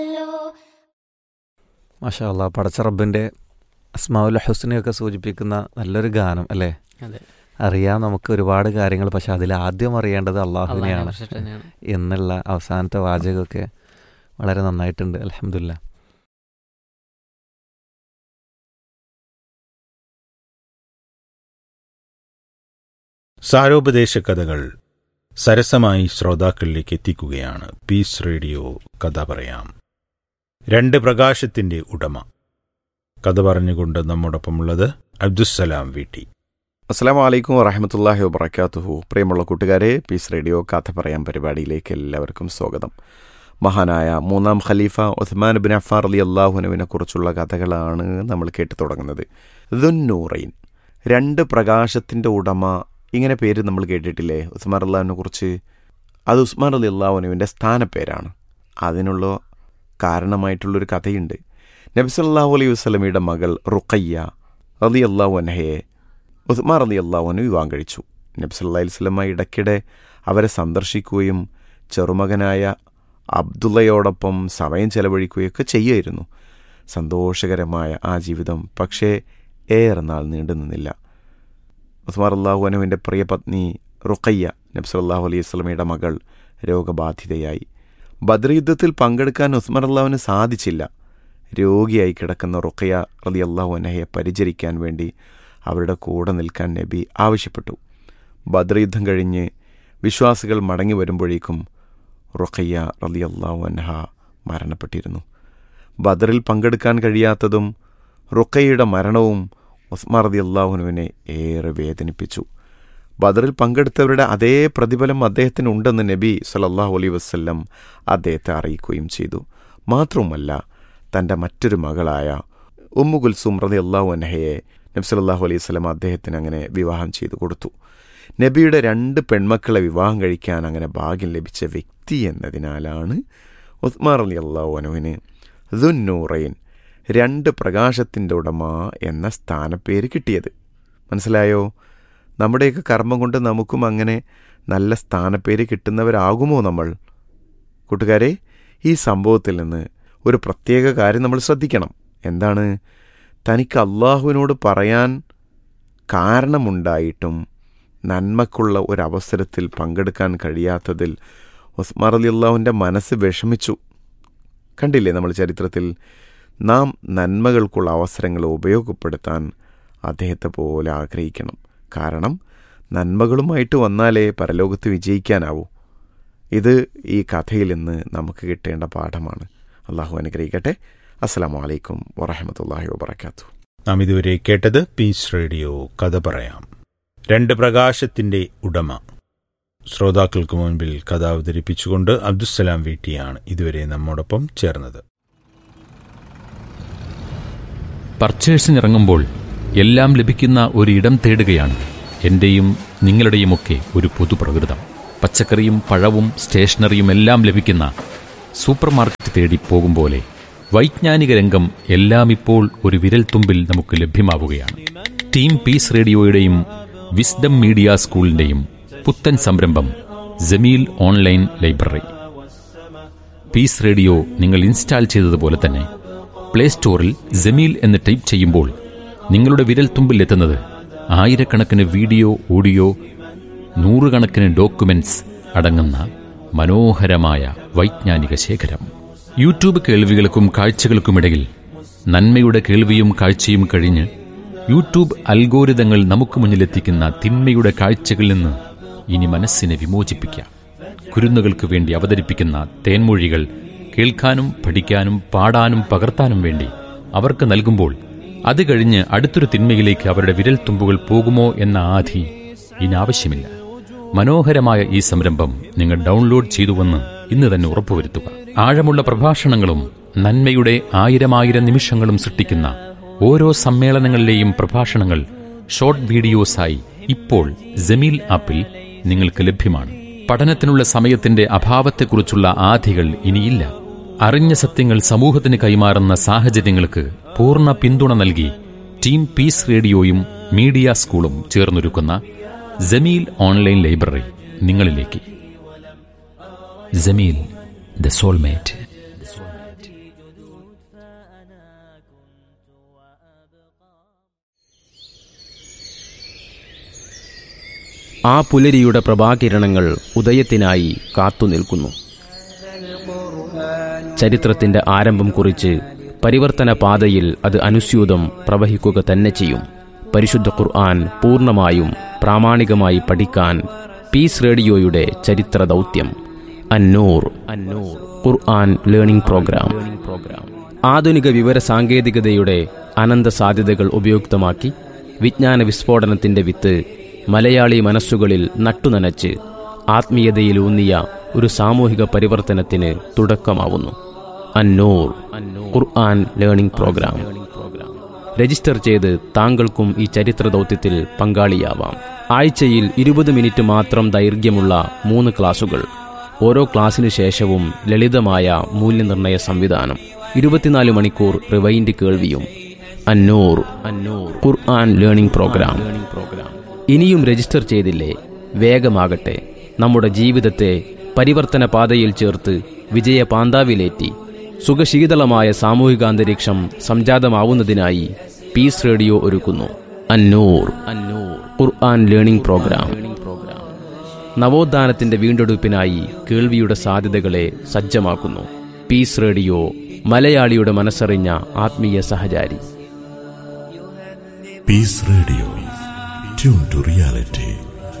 മാഷാ അല്ലാ പടച്ച റബ്ബിൻ്റെ അസ്മാവുൽ ഹുസ്നെയൊക്കെ സൂചിപ്പിക്കുന്ന നല്ലൊരു ഗാനം അല്ലേ അതെ അറിയാം നമുക്ക് ഒരുപാട് കാര്യങ്ങൾ പക്ഷെ അതിൽ ആദ്യം അറിയേണ്ടത് അള്ളാഹിനെ അള്ളാഹുവിനെയാണ് കുറിച്ചിട്ട് തന്നെയാണ് എന്നുള്ള അവസാനത്തെ വാചകമൊക്കെ വളരെ നന്നായിട്ടുണ്ട് അലഹമില്ല സാരോപദേശ കഥകൾ സരസമായി ശ്രോതാക്കളിലേക്ക് എത്തിക്കുകയാണ് പീസ് റേഡിയോ കഥ പറയാം രണ്ട് പ്രകാശത്തിന്റെ ഉടമ കഥ പറഞ്ഞുകൊണ്ട് നമ്മോടൊപ്പമുള്ളത് അബ്ദുസ്സലാം വീട്ടി അസ്സാം വലൈക്കും വറഹമത്തല്ലാഹി വബർക്കാത്തുഹു പ്രിയമുള്ള കൂട്ടുകാരെ പീസ് റേഡിയോ കഥ പറയാൻ പരിപാടിയിലേക്ക് എല്ലാവർക്കും സ്വാഗതം മഹാനായ മൂന്നാം ഖലീഫ ഉസ്മാൻ ബിൻ അഫാർ അലി അള്ളാഹുനുവിനെ കുറിച്ചുള്ള കഥകളാണ് നമ്മൾ കേട്ടു തുടങ്ങുന്നത് ദുന്നൂറൈൻ രണ്ട് പ്രകാശത്തിൻ്റെ ഉടമ ഇങ്ങനെ പേര് നമ്മൾ കേട്ടിട്ടില്ലേ ഉസ്മാൻ അള്ളാഹുവിനെ കുറിച്ച് അത് ഉസ്മാൻ അലി അള്ളാഹുനുവിൻ്റെ സ്ഥാനപ്പേരാണ് അതിനുള്ള കാരണമായിട്ടുള്ളൊരു കഥയുണ്ട് നബി സല്ലല്ലാഹു അലൈഹി വസ്ലമിയുടെ മകൾ റുഖയ്യ റലി അള്ളാഹു അനഹയെ ഉസ്മാൻ റലി അള്ളാഹുവിന് വിവാഹം കഴിച്ചു നബി സല്ലല്ലാഹു അലൈഹി വസല്ലമ ഇടയ്ക്കിടെ അവരെ സന്ദർശിക്കുകയും ചെറുമകനായ അബ്ദുള്ളയോടൊപ്പം സമയം ചെലവഴിക്കുകയൊക്കെ ചെയ്യുമായിരുന്നു സന്തോഷകരമായ ആ ജീവിതം പക്ഷേ ഏറെ നാൾ നീണ്ടു നിന്നില്ല ഉസ്മാർ അള്ളാഹു അനുവിൻ്റെ പ്രിയ പത്നി റുഖയ്യ നബി സല്ലല്ലാഹു അലൈഹി വസല്ലമയുടെ മകൾ രോഗബാധിതയായി ബദ്ർ യുദ്ധത്തിൽ പങ്കെടുക്കാൻ ഉസ്മാൻ അള്ളാഹുവിന് സാധിച്ചില്ല രോഗിയായി കിടക്കുന്ന റുഖയ്യ റലി അള്ളാഹു അനഹയെ പരിചരിക്കാൻ വേണ്ടി അവരുടെ കൂടെ നിൽക്കാൻ നബി ആവശ്യപ്പെട്ടു ബദ്ർ യുദ്ധം കഴിഞ്ഞ് വിശ്വാസികൾ മടങ്ങി വരുമ്പോഴേക്കും റുഖയ്യ റലി അള്ളാഹു അൻഹ മരണപ്പെട്ടിരുന്നു ബദറിൽ പങ്കെടുക്കാൻ കഴിയാത്തതും റുഖയ്യയുടെ മരണവും ഉസ്മാൻ റതി അള്ളാഹുനുവിനെ ഏറെ വേദനിപ്പിച്ചു ബദറിൽ പങ്കെടുത്തവരുടെ അതേ പ്രതിഫലം അദ്ദേഹത്തിന് ഉണ്ടെന്ന് നബി സല്ലല്ലാഹു അലൈഹി വസ്ല്ലം അദ്ദേഹത്തെ അറിയിക്കുകയും ചെയ്തു മാത്രവുമല്ല തൻ്റെ മറ്റൊരു മകളായ ഉമ്മു കുൽസും റതി അള്ളാഹു അൻഹയെ നബി സല്ലല്ലാഹു അലൈഹി വസ്ലം അദ്ദേഹത്തിന് അങ്ങനെ വിവാഹം ചെയ്തു കൊടുത്തു നബിയുടെ രണ്ട് പെൺമക്കളെ വിവാഹം കഴിക്കാൻ അങ്ങനെ ഭാഗ്യം ലഭിച്ച വ്യക്തി എന്നതിനാലാണ് ഉസ്മാർ അലി അള്ളാഹു അനുവിന് ദുന്നൂറൈൻ രണ്ട് പ്രകാശത്തിൻ്റെ ഉടമ എന്ന സ്ഥാനപ്പേര് കിട്ടിയത് മനസ്സിലായോ നമ്മുടെയൊക്കെ കർമ്മം കൊണ്ട് നമുക്കും അങ്ങനെ നല്ല സ്ഥാനപ്പേര് കിട്ടുന്നവരാകുമോ നമ്മൾ കൂട്ടുകാരെ ഈ സംഭവത്തിൽ നിന്ന് ഒരു പ്രത്യേക കാര്യം നമ്മൾ ശ്രദ്ധിക്കണം എന്താണ് തനിക്ക് അള്ളാഹുവിനോട് പറയാൻ കാരണമുണ്ടായിട്ടും നന്മക്കുള്ള ഒരവസരത്തിൽ പങ്കെടുക്കാൻ കഴിയാത്തതിൽ ഉസ്മാർ അലി അള്ളാഹുവിൻ്റെ മനസ്സ് വിഷമിച്ചു കണ്ടില്ലേ നമ്മൾ ചരിത്രത്തിൽ നാം നന്മകൾക്കുള്ള അവസരങ്ങൾ ഉപയോഗപ്പെടുത്താൻ അദ്ദേഹത്തെ പോലെ ആഗ്രഹിക്കണം കാരണം നന്മകളുമായിട്ട് വന്നാലേ പരലോകത്ത് വിജയിക്കാനാവൂ ഇത് ഈ കഥയിൽ നിന്ന് നമുക്ക് കിട്ടേണ്ട പാഠമാണ് അള്ളാഹു അനുഗ്രഹിക്കട്ടെ അസ്സാം വലൈക്കും വറഹമത്തല്ലാഹി വാബർക്കാത്തു നാം ഇതുവരെ കേട്ടത് പീസ് റേഡിയോ കഥ പറയാം രണ്ട് പ്രകാശത്തിന്റെ ഉടമ ശ്രോതാക്കൾക്ക് മുൻപിൽ കഥ അവതരിപ്പിച്ചുകൊണ്ട് അബ്ദുസ്സലാം വീട്ടിയാണ് ഇതുവരെ നമ്മോടൊപ്പം ചേർന്നത് പർച്ചേഴ്സിനിറങ്ങുമ്പോൾ എല്ലാം ലഭിക്കുന്ന ഒരു ഇടം തേടുകയാണ് എന്റെയും നിങ്ങളുടെയുമൊക്കെ ഒരു പൊതുപ്രകൃതം പച്ചക്കറിയും പഴവും സ്റ്റേഷനറിയും എല്ലാം ലഭിക്കുന്ന സൂപ്പർ മാർക്കറ്റ് തേടി പോകും പോലെ വൈജ്ഞാനിക രംഗം എല്ലാം ഇപ്പോൾ ഒരു വിരൽത്തുമ്പിൽ നമുക്ക് ലഭ്യമാവുകയാണ് ടീം പീസ് റേഡിയോയുടെയും വിസ്ഡം മീഡിയ സ്കൂളിന്റെയും പുത്തൻ സംരംഭം Jameel online library peace radio നിങ്ങൾ ഇൻസ്റ്റാൾ ചെയ്തതുപോലെ തന്നെ പ്ലേ സ്റ്റോറിൽ ജമീൽ എന്ന് ടൈപ്പ് ചെയ്യുമ്പോൾ നിങ്ങളുടെ വിരൽത്തുമ്പിൽ എത്തുന്നത് ആയിരക്കണക്കിന് വീഡിയോ ഓഡിയോ നൂറുകണക്കിന് ഡോക്യുമെന്റ്സ് അടങ്ങുന്ന മനോഹരമായ വൈജ്ഞാനിക ശേഖരം യൂട്യൂബ് കേൾവികൾക്കും കാഴ്ചകൾക്കുമിടയിൽ നന്മയുടെ കേൾവിയും കാഴ്ചയും കഴിഞ്ഞ് യൂട്യൂബ് അൽഗോരിതങ്ങൾ നമുക്ക് മുന്നിലെത്തിക്കുന്ന തിന്മയുടെ കാഴ്ചകളിൽ നിന്ന് ഇനി മനസ്സിനെ വിമോചിപ്പിക്കാം കുരുന്നുകൾക്ക് വേണ്ടി അവതരിപ്പിക്കുന്ന തേൻമൊഴികൾ കേൾക്കാനും പഠിക്കാനും പാടാനും പകർത്താനും വേണ്ടി അവർക്ക് നൽകുമ്പോൾ അത് കഴിഞ്ഞ് അടുത്തൊരു തിന്മയിലേക്ക് അവരുടെ വിരൽത്തുമ്പുകൾ പോകുമോ എന്ന ആധി ഇനി ആവശ്യമില്ല മനോഹരമായ ഈ സംരംഭം നിങ്ങൾ ഡൗൺലോഡ് ചെയ്തുവെന്ന് ഇന്ന് തന്നെ ഉറപ്പുവരുത്തുക ആഴമുള്ള പ്രഭാഷണങ്ങളും നന്മയുടെ ആയിരമായിരം നിമിഷങ്ങളും സൃഷ്ടിക്കുന്ന ഓരോ സമ്മേളനങ്ങളിലെയും പ്രഭാഷണങ്ങൾ ഷോർട്ട് വീഡിയോസായി ഇപ്പോൾ ജമീൽ ആപ്പിൽ നിങ്ങൾക്ക് ലഭ്യമാണ് പഠനത്തിനുള്ള സമയത്തിന്റെ അഭാവത്തെക്കുറിച്ചുള്ള ആധികൾ ഇനിയില്ല അറിഞ്ഞ സത്യങ്ങൾ സമൂഹത്തിന് കൈമാറുന്ന സാഹചര്യങ്ങൾക്ക് പൂർണ്ണ പിന്തുണ നൽകി ടീം പീസ് റേഡിയോയും മീഡിയ സ്കൂളും ചേർന്നൊരുക്കുന്ന ജമീൽ ഓൺലൈൻ ലൈബ്രറി നിങ്ങളിലേക്ക് ജമീൽ ദ സോൾമേറ്റ് ആ പുലരിയുടെ പ്രഭാകിരണങ്ങൾ ഉദയത്തിനായി കാത്തുനിൽക്കുന്നു ചരിത്രത്തിന്റെ ആരംഭം കുറിച്ച് പരിവർത്തന പാതയിൽ അത് അനുസ്യൂതം പ്രവഹിക്കുക തന്നെ ചെയ്യും പരിശുദ്ധ ഖുർആൻ പൂർണ്ണമായും പ്രാമാണികമായി പഠിക്കാൻ പീസ് റേഡിയോയുടെ ചരിത്ര ദൗത്യം Annoor Annoor Quran learning program program ആധുനിക വിവര സാങ്കേതികതയുടെ അനന്ത സാധ്യതകൾ ഉപയുക്തമാക്കി വിജ്ഞാന വിസ്ഫോടനത്തിന്റെ വിത്ത് മലയാളി മനസ്സുകളിൽ നട്ടുനനച്ച് ആത്മീയതയിലൂന്നിയ ഒരു സാമൂഹിക പരിവർത്തനത്തിന് തുടക്കമാവുന്നു Annoor Quran learning program register ചെയ്ത് താങ്കൾക്കും ഈ ചരിത്ര ദൗത്യത്തിൽ പങ്കാളിയാവാം ആഴ്ചയിൽ ഇരുപത് മിനിറ്റ് മാത്രം ദൈർഘ്യമുള്ള മൂന്ന് ക്ലാസുകൾ ഓരോ ക്ലാസ്സിനു ശേഷവും ലളിതമായ മൂല്യനിർണ്ണയ സംവിധാനം ഇരുപത്തിനാല് മണിക്കൂർ റിവൈൻഡ് കേൾവിയും Annoor Annoor Quran learning program program ഇനിയും രജിസ്റ്റർ ചെയ്തില്ലേ വേഗമാകട്ടെ നമ്മുടെ ജീവിതത്തെ പരിവർത്തന പാതയിൽ ചേർത്ത് വിജയ പാന്താവിലേറ്റി സുഖശീതളമായ സാമൂഹികാന്തരീക്ഷം സംജാതമാവുന്നതിനായി പീസ് റേഡിയോ ഒരുക്കുന്നു Annoor Annoor Quran learning program program നവോത്ഥാനത്തിന്റെ വീണ്ടെടുപ്പിനായി കേൾവിയുടെ സാധ്യതകളെ സജ്ജമാക്കുന്നു പീസ് റേഡിയോ മലയാളിയുടെ മനസ്സറിഞ്ഞ ആത്മീയ സഹചാരി Peace Radio. Tune to reality.